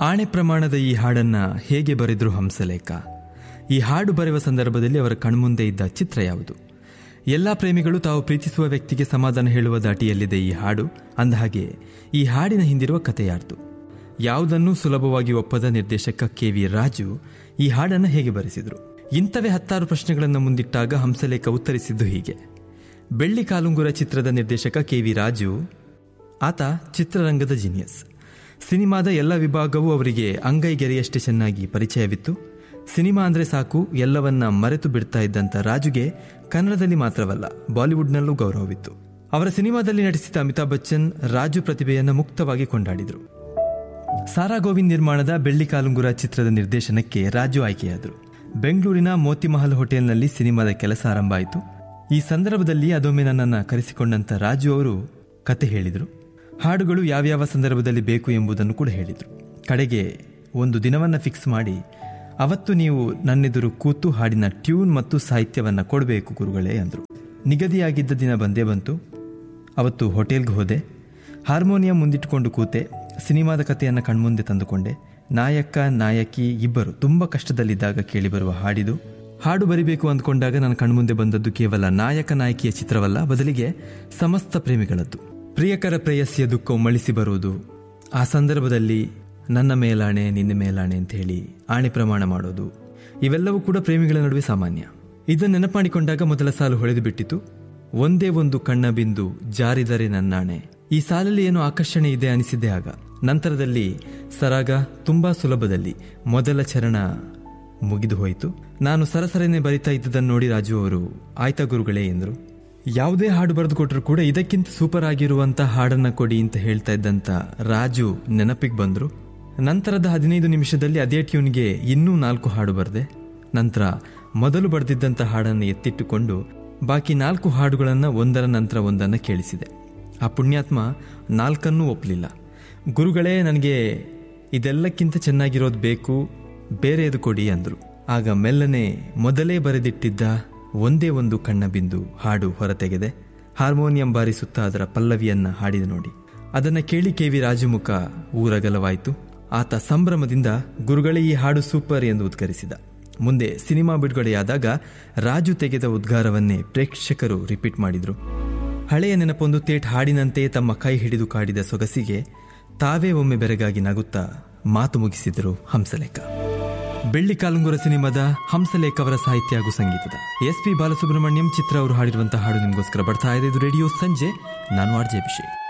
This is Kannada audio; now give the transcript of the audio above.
ಆಣೆ ಪ್ರಮಾಣದ ಈ ಹಾಡನ್ನ ಹೇಗೆ ಬರೆದ್ರು ಹಂಸಲೇಖ ಈ ಹಾಡು ಬರೆಯುವ ಸಂದರ್ಭದಲ್ಲಿ ಅವರ ಕಣ್ಮುಂದೆ ಇದ್ದ ಚಿತ್ರ ಯಾವುದು ಎಲ್ಲ ಪ್ರೇಮಿಗಳು ತಾವು ಪ್ರೀತಿಸುವ ವ್ಯಕ್ತಿಗೆ ಸಮಾಧಾನ ಹೇಳುವ ದಾಟಿಯಲ್ಲಿದೆ ಈ ಹಾಡು ಅಂದಹಾಗೆ ಈ ಹಾಡಿನ ಹಿಂದಿರುವ ಕಥೆ ಯಾರ್ದು ಯಾವುದನ್ನೂ ಸುಲಭವಾಗಿ ಒಪ್ಪದ ನಿರ್ದೇಶಕ ಕೆ ವಿ ರಾಜು ಈ ಹಾಡನ್ನು ಹೇಗೆ ಬರೆಸಿದ್ರು ಇಂಥವೇ ಹತ್ತಾರು ಪ್ರಶ್ನೆಗಳನ್ನು ಮುಂದಿಟ್ಟಾಗ ಹಂಸಲೇಖ ಉತ್ತರಿಸಿದ್ದು ಹೀಗೆ ಬೆಳ್ಳಿ ಕಾಲುಂಗುರ ಚಿತ್ರದ ನಿರ್ದೇಶಕ ಕೆ ವಿ ರಾಜು ಆತ ಚಿತ್ರರಂಗದ ಜೀನಿಯಸ್ ಸಿನಿಮಾದ ಎಲ್ಲ ವಿಭಾಗವೂ ಅವರಿಗೆ ಅಂಗೈಗೆರೆಯಷ್ಟೇ ಚೆನ್ನಾಗಿ ಪರಿಚಯವಿತ್ತು ಸಿನಿಮಾ ಅಂದರೆ ಸಾಕು ಎಲ್ಲವನ್ನ ಮರೆತು ಬಿಡ್ತಾ ಇದ್ದಂಥ ರಾಜುಗೆ ಕನ್ನಡದಲ್ಲಿ ಮಾತ್ರವಲ್ಲ ಬಾಲಿವುಡ್ನಲ್ಲೂ ಗೌರವವಿತ್ತು ಅವರ ಸಿನಿಮಾದಲ್ಲಿ ನಟಿಸಿದ ಅಮಿತಾಬ್ ಬಚ್ಚನ್ ರಾಜು ಪ್ರತಿಭೆಯನ್ನು ಮುಕ್ತವಾಗಿ ಕೊಂಡಾಡಿದರು ಸಾರಾ ಗೋವಿಂದ್ ನಿರ್ಮಾಣದ ಬೆಳ್ಳಿ ಕಾಲುಂಗುರ ಚಿತ್ರದ ನಿರ್ದೇಶನಕ್ಕೆ ರಾಜು ಆಯ್ಕೆಯಾದರು ಬೆಂಗಳೂರಿನ ಮೋತಿಮಹಲ್ ಹೋಟೆಲ್ನಲ್ಲಿ ಸಿನಿಮಾದ ಕೆಲಸ ಆರಂಭ ಆಯಿತು ಈ ಸಂದರ್ಭದಲ್ಲಿ ಅದೊಮ್ಮೆ ನನ್ನನ್ನು ಕರೆಸಿಕೊಂಡಂತ ರಾಜು ಅವರು ಕತೆ ಹೇಳಿದರು ಹಾಡುಗಳು ಯಾವ್ಯಾವ ಸಂದರ್ಭದಲ್ಲಿ ಬೇಕು ಎಂಬುದನ್ನು ಕೂಡ ಹೇಳಿದರು ಕಡೆಗೆ ಒಂದು ದಿನವನ್ನು ಫಿಕ್ಸ್ ಮಾಡಿ ಅವತ್ತು ನೀವು ನನ್ನೆದುರು ಕೂತು ಹಾಡಿನ ಟ್ಯೂನ್ ಮತ್ತು ಸಾಹಿತ್ಯವನ್ನು ಕೊಡಬೇಕು ಗುರುಗಳೇ ಅಂದರು ನಿಗದಿಯಾಗಿದ್ದ ದಿನ ಬಂದೇ ಬಂತು ಅವತ್ತು ಹೋಟೆಲ್ಗೆ ಹೋದೆ ಹಾರ್ಮೋನಿಯಂ ಮುಂದಿಟ್ಟುಕೊಂಡು ಕೂತೆ ಸಿನಿಮಾದ ಕಥೆಯನ್ನು ಕಣ್ಮುಂದೆ ತಂದುಕೊಂಡೆ ನಾಯಕ ನಾಯಕಿ ಇಬ್ಬರು ತುಂಬ ಕಷ್ಟದಲ್ಲಿದ್ದಾಗ ಕೇಳಿಬರುವ ಹಾಡಿದು ಹಾಡು ಬರಿಬೇಕು ಅಂದ್ಕೊಂಡಾಗ ನನ್ನ ಕಣ್ಮುಂದೆ ಬಂದದ್ದು ಕೇವಲ ನಾಯಕ ನಾಯಕಿಯ ಚಿತ್ರವಲ್ಲ ಬದಲಿಗೆ ಸಮಸ್ತ ಪ್ರೇಮಿಗಳದ್ದು ಪ್ರಿಯಕರ ಪ್ರೇಯಸಿಯ ದುಃಖ ಉಮ್ಮಳಿಸಿ ಬರುವುದು ಆ ಸಂದರ್ಭದಲ್ಲಿ ನನ್ನ ಮೇಲಾಣೆ ನಿನ್ನ ಮೇಲಾಣೆ ಅಂತ ಹೇಳಿ ಆಣೆ ಪ್ರಮಾಣ ಮಾಡೋದು ಇವೆಲ್ಲವೂ ಕೂಡ ಪ್ರೇಮಿಗಳ ನಡುವೆ ಸಾಮಾನ್ಯ ಇದನ್ನು ನೆನಪಾಡಿಕೊಂಡಾಗ ಮೊದಲ ಸಾಲು ಹೊಳೆದು ಬಿಟ್ಟಿತು ಒಂದೇ ಒಂದು ಕಣ್ಣ ಬಿಂದು ಜಾರಿದರೆ ನನ್ನಾಣೆ ಈ ಸಾಲಲ್ಲಿ ಏನೋ ಆಕರ್ಷಣೆ ಇದೆ ಅನಿಸಿದ್ದೆ ಆಗ ನಂತರದಲ್ಲಿ ಸರಾಗ ತುಂಬಾ ಸುಲಭದಲ್ಲಿ ಮೊದಲ ಚರಣ ಮುಗಿದು ಹೋಯಿತು ನಾನು ಸರಸರನೆ ಬರಿತಾ ಇದ್ದದನ್ನು ನೋಡಿ ರಾಜು ಅವರು ಆಯ್ತಾ ಗುರುಗಳೇ ಎಂದರು ಯಾವುದೇ ಹಾಡು ಬರೆದು ಕೊಟ್ಟರು ಕೂಡ ಇದಕ್ಕಿಂತ ಸೂಪರ್ ಆಗಿರುವಂತ ಹಾಡನ್ನ ಕೊಡಿ ಅಂತ ಹೇಳ್ತಾ ಇದ್ದಂತ ರಾಜು ನೆನಪಿಗೆ ಬಂದ್ರು ನಂತರದ ಹದಿನೈದು ನಿಮಿಷದಲ್ಲಿ ಅದೇ ಟ್ಯೂನ್ಗೆ ಇನ್ನೂ ನಾಲ್ಕು ಹಾಡು ಬರೆದೆ ನಂತರ ಮೊದಲು ಬರೆದಿದ್ದಂಥ ಹಾಡನ್ನು ಎತ್ತಿಟ್ಟುಕೊಂಡು ಬಾಕಿ ನಾಲ್ಕು ಹಾಡುಗಳನ್ನು ಒಂದರ ನಂತರ ಒಂದನ್ನು ಕೇಳಿಸಿದೆ ಆ ಪುಣ್ಯಾತ್ಮ ನಾಲ್ಕನ್ನೂ ಒಪ್ಪಲಿಲ್ಲ ಗುರುಗಳೇ ನನಗೆ ಇದೆಲ್ಲಕ್ಕಿಂತ ಚೆನ್ನಾಗಿರೋದು ಬೇಕು ಬೇರೆದು ಕೊಡಿ ಅಂದರು ಆಗ ಮೆಲ್ಲನೆ ಮೊದಲೇ ಬರೆದಿಟ್ಟಿದ್ದ ಒಂದೇ ಒಂದು ಕಣ್ಣ ಬಿಂದು ಹಾಡು ಹೊರತೆಗೆದೆ ಹಾರ್ಮೋನಿಯಂ ಬಾರಿಸುತ್ತಾ ಅದರ ಪಲ್ಲವಿಯನ್ನ ಹಾಡಿದ ನೋಡಿ ಅದನ್ನ ಕೇಳಿ ಕೆವಿ ರಾಜುಮುಖ ಊರಗಲವಾಯಿತು ಆತ ಸಂಭ್ರಮದಿಂದ ಗುರುಗಳೇ ಈ ಹಾಡು ಸೂಪರ್ ಎಂದು ಉದ್ಗರಿಸಿದ ಮುಂದೆ ಸಿನಿಮಾ ಬಿಡುಗಡೆಯಾದಾಗ ರಾಜು ತೆಗೆದ ಉದ್ಗಾರವನ್ನೇ ಪ್ರೇಕ್ಷಕರು ರಿಪೀಟ್ ಮಾಡಿದ್ರು ಹಳೆಯ ನೆನಪೊಂದು ತೇಟ್ ಹಾಡಿನಂತೆ ತಮ್ಮ ಕೈ ಹಿಡಿದು ಕಾಡಿದ ಸೊಗಸಿಗೆ ತಾವೇ ಒಮ್ಮೆ ಬೆರಗಾಗಿ ನಗುತ್ತಾ ಮಾತು ಮುಗಿಸಿದರು ಹಂಸಲೇಖ ಬೆಳ್ಳಿ ಕಾಲುಂಗುರ ಸಿನಿಮಾದ ಹಂಸಲೇಖ ಅವರ ಸಾಹಿತ್ಯ ಹಾಗೂ ಸಂಗೀತದ ಎಸ್ ಪಿ ಬಾಲಸುಬ್ರಹ್ಮಣ್ಯಂ ಚಿತ್ರ ಅವರು ಹಾಡಿರುವಂತಹ ಹಾಡು ನಿಮಗೋಸ್ಕರ ಬರ್ತಾ ಇದೆ ಇದು ರೇಡಿಯೋ ಸಂಜೆ ನಾನು ಆರ್ ಜೆ ಅಭಿಷೇಕ್